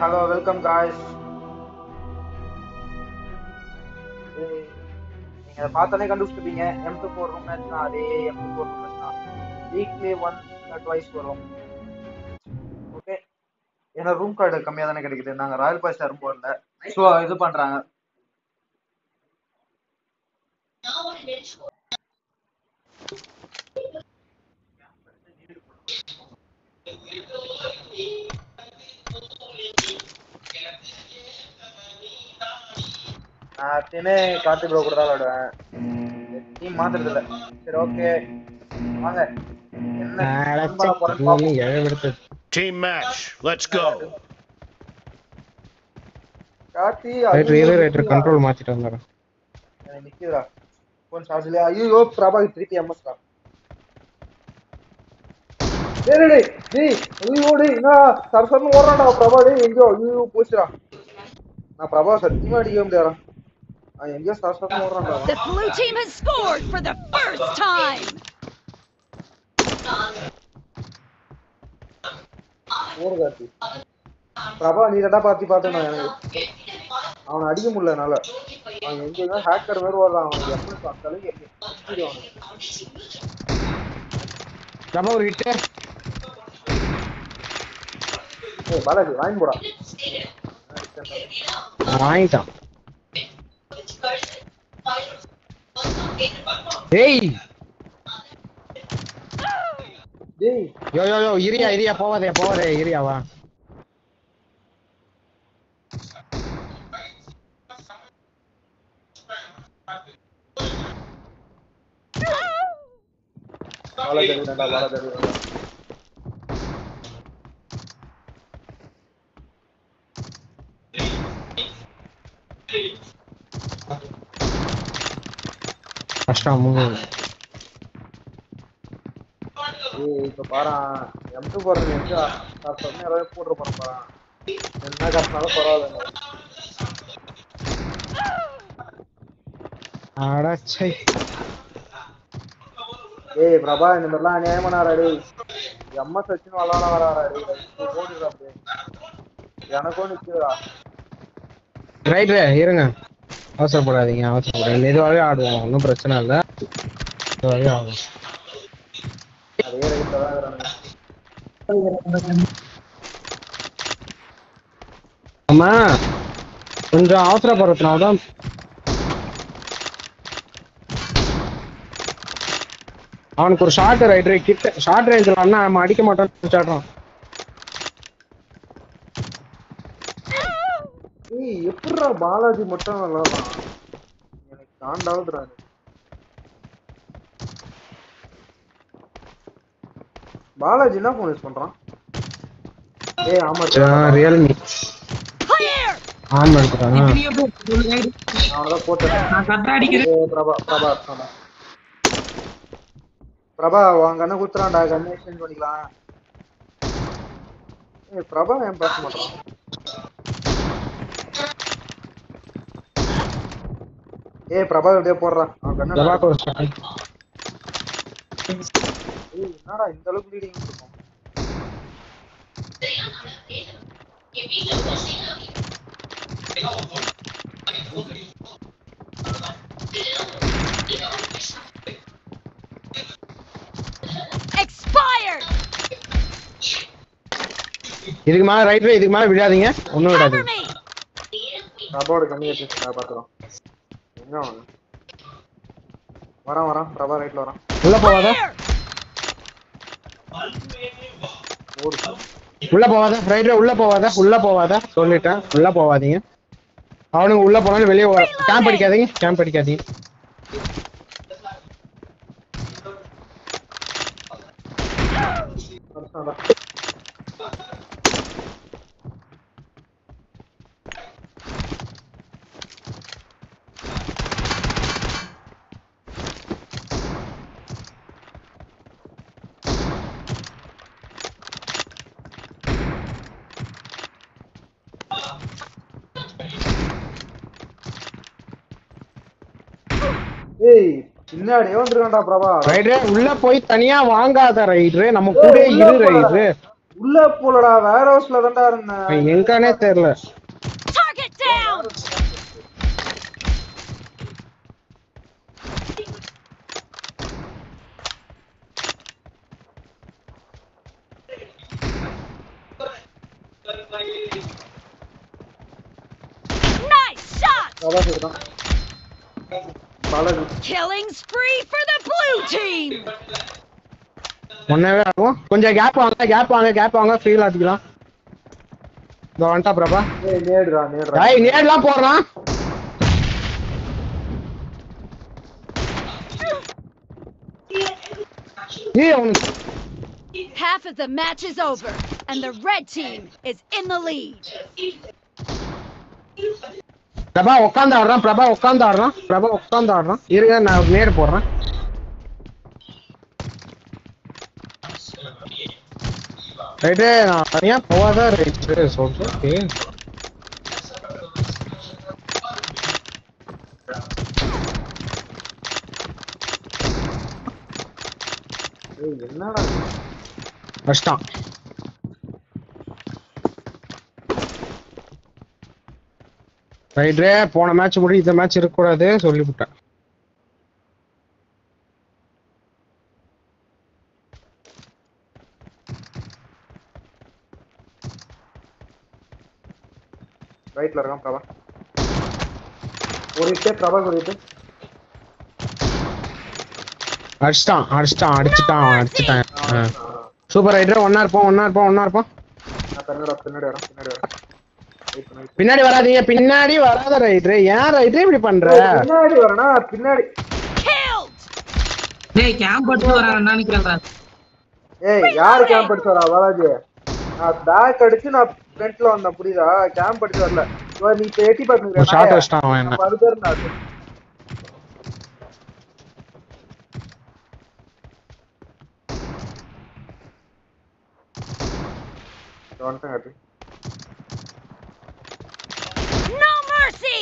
Hello welcome guys நீங்க அதை பார்த்தாலே கண்டுபிடிச்சிருப்பீங்க M two four room match தான் அதே M two four room match தான் வீக்லி ஒன் ட்வைஸ் வரும் ஓகே ஏன்னா ரூம் கார்டு கம்மியாக தானே கிடைக்குது நாங்கள் ராயல் பாய்ஸ் யாரும் போடல ஸோ இது பண்ணுறாங்க நான் தினே கார்த்தி ப்ரோ கூட தான் விளையாடுவேன் டீம் மாத்துறது இல்ல சரி ஓகே வாங்க என்ன team பண்ண போறேன்னு பாப்போம். எழவெடுத்து Team match. Let's go. Karthi right ஐயோ, ரியல் ரைட்டர் நிக்குதுடா. கண்ட்ரோல் மாத்திட்டு வந்துடுறேன் எனக்கு நிக்குதுடா போன் சார்ஜ் இல்லையா ஐயோ பிரபா திருப்பி எம்எஸ் தான் டேய் டேய், டேய் டேய் ஐயோ டேய் நான் சரசரன்னு ஓடுறான்டா பிரபா டேய் எங்கேயோ ஐயோ போச்சுடா நான் பிரபா சத்தியமா அடிக்க முடியாதா அவன் எங்கேயோ சரசரன்னு ஓடுறான்டா அவன். The blue team has scored for the first time. ஓடு கார்த்தி பிரபா நீ ரெண்டா பார்த்து பார்த்தேன் நான் எனக்கு அவனை அடிக்க முடியல என்னால அவன் எங்கேயோ ஹேக்கர் மாதிரி ஓடுறான் அவன் எப்படி பார்த்தாலும் எங்க அவனுக்கு நம்ம ஒரு ஹிட்டு ஏய் பாலாஜி வாங்கி போடா வாங்கிட்டான் ஏய் டேய் யோ யோ யோ இரியா இரியா போவாதே போவாதே இரியா வா பாலாஜி அடிக்கிறான்டா பாலாஜி அடிக்கிறான்டா கஷ்டம் மூணு ஏய் இப்ப பாறான் எம்2 போறது எங்க நான் சொன்ன ஏதாவது போட்டு போறேன் பாறான் என்ன கட்டினாலும் பரவாயில்ல அடச்சை ஏய் பிரபா இந்த மாதிரிலாம் அநியாயம் பண்ணாரா டேய் எம்எஸ் வச்சுன்னு விளாட வராரா டேய் ஓடிடுறா அப்படியே எனக்கும் நிக்குதுடா ரைட் இருங்க அவசரப்படாதீங்க அவசரப்படாதீங்க மெதுவாகவே ஆடுவோம் ஒன்றும் பிரச்சனை இல்லை மெதுவாகவே ஆடுவோம் அதே ரைட்ல தான் இருக்கிறானுங்க ஆமா கொஞ்சம் அவசரப்படுறதுனால தான் அவனுக்கு ஒரு ஷார்ட் ரைடர் கிட்ட ஷார்ட் ரேஞ்சில் அண்ணா நம்ம அடிக்க மாட்டோம்னு நினைச்சாடுறான் ஏய் எப்படிடா பாலாஜி மட்டும் விளாடுறான் எனக்கு காண்டாவுதுடா இது. பாலாஜி என்ன போன் யூஸ் பண்றான் ஏய் ஆமா ரியல்மி Clear. ஆன் எடுத்துட்டானா அவனதான் போட்டேன் நான் கரெக்டா அடிக்கிறேன் ஏய், பிரபா பிரபா அடிச்சான்டா. பிரபா உன் கண்ணை குத்துறான்டா கண்ணை எக்ஸ்சேஞ்ச் பண்ணிக்கலாம் ஏய் பிரபா ஏன் பேச மாட்டான் ஏய் பிரபா எப்படியே போடுறான் அவன் கண்ணை ஜபாக்கு ஒரு shot. ஏய் என்னடா இந்த அளவுக்கு ப்ளீடிங் இருக்கும் Expired. இதுக்கு மேல ரைட் இதுக்கு மேல விடாதீங்க ஒண்ணும் Cover விடாதீங்க me. பிரபாவோட கண்ணி வச்சு பாத்துறோம் எங்க அவன் வரான் வரான் பிரபா ரைட்ல வரான் உள்ள போவாத Clear. ஓடு உள்ள போவாத ரைட் உள்ள போவாத உள்ள போவாத சொல்லிட்டேன் உள்ள போவாதீங்க அவனுங்க உள்ள போனாலும் வெளியே கேம்ப் அடிக்காதீங்க கேம்ப் அடிக்காதீங்க அடிச்சான்டா. ஏய் பின்னாடியே வந்திருக்கான்டா பிரபா ரைட்ரே உள்ள போய் தனியா வாங்காத ரைட்ரு நம்ம கூட இரு ரைட்ரு உள்ள போலடா வேற ஹவுஸ்ல தான்டா இருந்தேன் அவன் எங்கன்னே தெரியல Target down! Nice shot! அதான் சொல்றான் பழகு Killing spree for the blue team! ஒன்னவே ஆகும் கொஞ்சம் கேப் வாங்க கேப் வாங்க கேப் வாங்க ஃபீல் ஆட்டிக்கலாம் இந்த வந்துட்டா பிரபா ஏய் நேடுடா நேடுடா ஏய் நேர்லாம் போடுறான் ஏய் அவனுக்கு Half of the match is over, and the red team is in the lead. Prabha உட்காந்து ஆடுறான் பிரபா உட்காந்து ஆடுறான் பிரபா உட்காந்து ஆடுறான் இருங்க நான் நேர் போடுறேன் ரைட்டு நான் தனியா போவாத ரைட்டு சொல்றேன் ஏய் என்னடா இது? கஷ்டம் ரைட்ரே போன மேட்ச் முடி இந்த மேட்ச் இருக்கக்கூடாது சொல்லிவிட்டேன் ரைட்ல இருக்கான் பிரபா ஒரு இட்டே பிரபா ஒரு இட்டு அடிச்சிட்டான் அடிச்சிட்டான் அடிச்சிட்டான் அவன் அடிச்சிட்டான் சூப்பர் ரைட்ரே ஒன்னா இருப்போம் ஒன்னா இருப்போம் ஒன்னா இருப்போம் நான் பின்னாடி வரேன், பின்னாடி வரேன் பின்னாடி வரேன் Wait பண்ணு, wait பின்னாடி வராதீங்க பின்னாடி வராத ரைட்ரே ஏன் ரைட்ரே இப்படி பண்ற பண்ணு. பின்னாடி வரேனா பின்னாடி Killed! டேய் கேம்ப் எடுத்து வரான்னு நினைக்கிறேன்டா ஏய் யாரு கேம்ப் அடிச்சு வரா பாலாஜி நான் பேக் அடிச்சு நான் ஃப்ரண்ட்ல வந்தேன் புரியுதா கேம்ப் அடிச்சு வரல இவ நீ இப்ப எட்டி ஒரு ஷாட் பாத்துக்கிறேன் வச்சிட்டான் அவன் என்ன அது பேர் நான் வந்துட்டேன் காட்டு No mercy!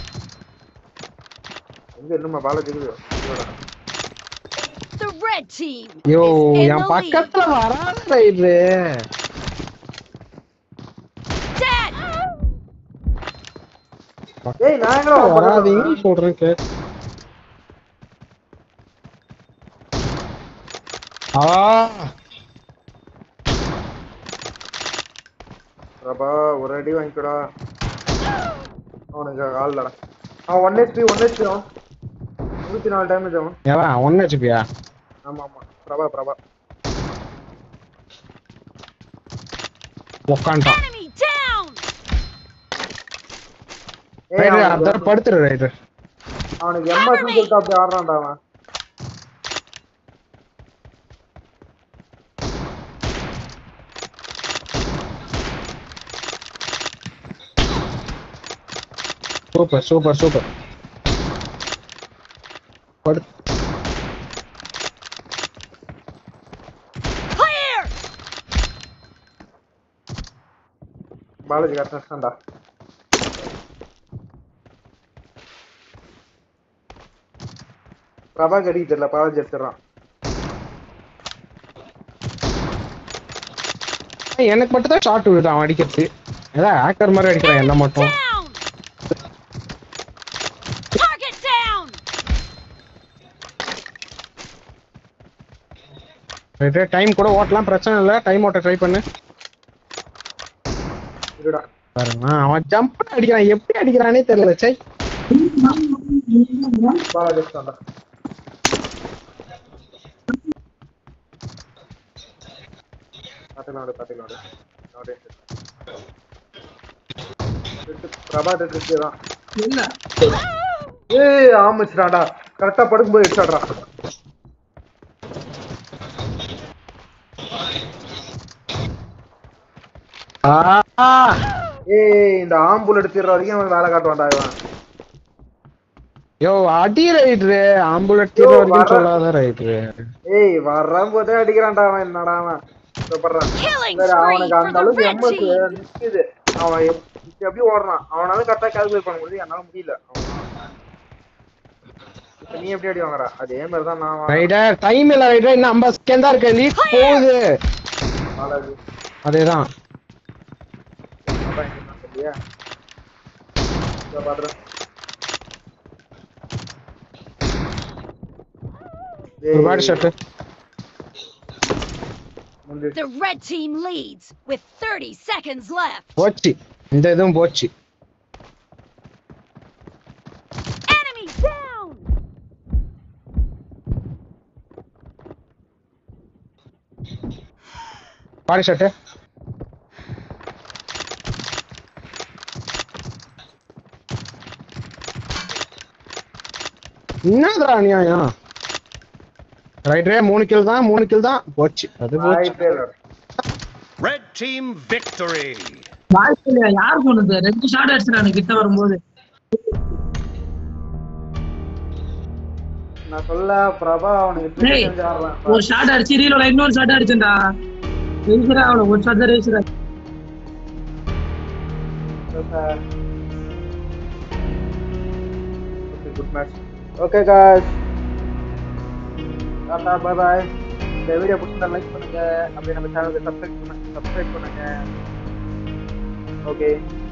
எங்க இன்னுமா பாலாஜி இருக்குது இதோட. The red team yo is in N the lead. பக்கத்துல வராத ரைட்ரே Dead! ஏய் நான் எங்க வராதீங்கன்னு சொல்றேன் கே ஆ பிரபா ஒரு அடி வாங்கிக்கடா அவனுக்கு ஆள்லடா அவன் ஒன் ஹெச்பி ஒன் ஹெச்பி அவன் நூத்தி நாலு டேமேஜ் அவன் ஏவா ஒன்னு வச்சுப்பியா ஆமா ஆமா பிரபா பிரபா உக்காண்டான் Enemy down! ஏய் ரைட்ரு அவனுக்கு அதான் படுத்துரு ரைட்ரு அவனுக்கு எம்எஸ் சொல்லிட்டு அப்படி ஆடுறான்டா அவன் சூப்பர் சூப்பர் சூப்பர் படு Clear! பாலாஜி கஷ்டம்டா பிரபா கடிக்கு தெரியல பாலாஜி எடுத்துடுறான் எனக்கு மட்டும் தான் ஷார்ட் விழுது அவன் அடிக்கிறது ஏதாவது ஆக்கர் மாதிரி அடிக்கிறான் என்ன மட்டும் Down! Target down! Right time கூட ஓட்டலாம் பிரச்சனை இல்லை டைம் ஓட்ட ட்ரை பண்ணு இருடா பாருங்க அவன் ஜம்ப் அடிக்கிறான் எப்படி அடிக்கிறானே தெரியல சை பாலாஜி எடுத்துட்டான்டா பாத்துக்கலாம் பாத்துக்கலாம் பிரபா ட்ரிக்கு தான் இல்ல ஏய் ஆமிச்சிடாடா கரெக்டா படுக்கும்போது எடுத்தாடுறா ஆ ஏய் இந்த ஆம்புல் எடுத்துடுற வரைக்கும் அவன் வேலை காட்டுவான்டா இவன் யோ அடி ரைட்ரு ஆம்புலட் யோ, வரைக்கும் வர- சொல்லாத ரைட்ரு ஏய் வரும்போதே அடிக்கிறான்டா அவன் என்னடா அவன் சூப்பர்றான் Killing சரி spree அவனுக்கு for அந்த the அளவுக்கு red எம்எஸ் team! நிக்குது அவன் எப்- இப்ப எப்படி ஓடுறான் அவனால கரெக்டா கால்குலேட் பண்ண முடியுது என்னால முடியல இப்ப நீ எப்படி அடி வாங்குற அதே மாதிரி தான் நான் வாங்குறேன். ரைடர் டைம் இல்ல ரைடர் இன்னும் ஐம்பது செகண்ட் தான் இருக்கு லீட் போகுது பாலாஜி அதேதான் அதான் இங்க நான் சொல்லியா இதோ பாத்துறேன் ஒரு பாடி ஷாட் முந்திரி The red team leads with 30 seconds left. போச்சு இந்த இதுவும் போச்சு Enemy down! பாடி ஷாட் என்னதுடா அநியாயம் ரைட்ரே மூணு கில் தான் மூணு கில் தான் போச்சு அது போச்சு ஹாய் டேலர் Red team victory. வாய்ப்பு இல்லையா யார் போனது ரெண்டு ஷாட் அடிச்சிடானு கிட்ட வரும்போது நான் சொல்ல பிரபா அவனுக்கு ட்ரிக் டேய் செஞ்சு ஆடுறான் ஒரு ஷாட் அடிச்சு ரீலோட இன்னொரு ஷாட் அடிச்சேன்டா இருக்கிறா அவளை ஒரு ஷாட் தான் ரேசுறா குட் மேட்ச் ஓகே காய்ஸ் டாடா பை பாய் இந்த வீடியோ பிடிச்சிருந்தா லைக் பண்ணுங்க அப்படியே நம்ம சேனலுக்கு சப்ஸ்கிரைப் பண்ணுங்க சப்ஸ்கிரைப் பண்ணுங்க ஓகே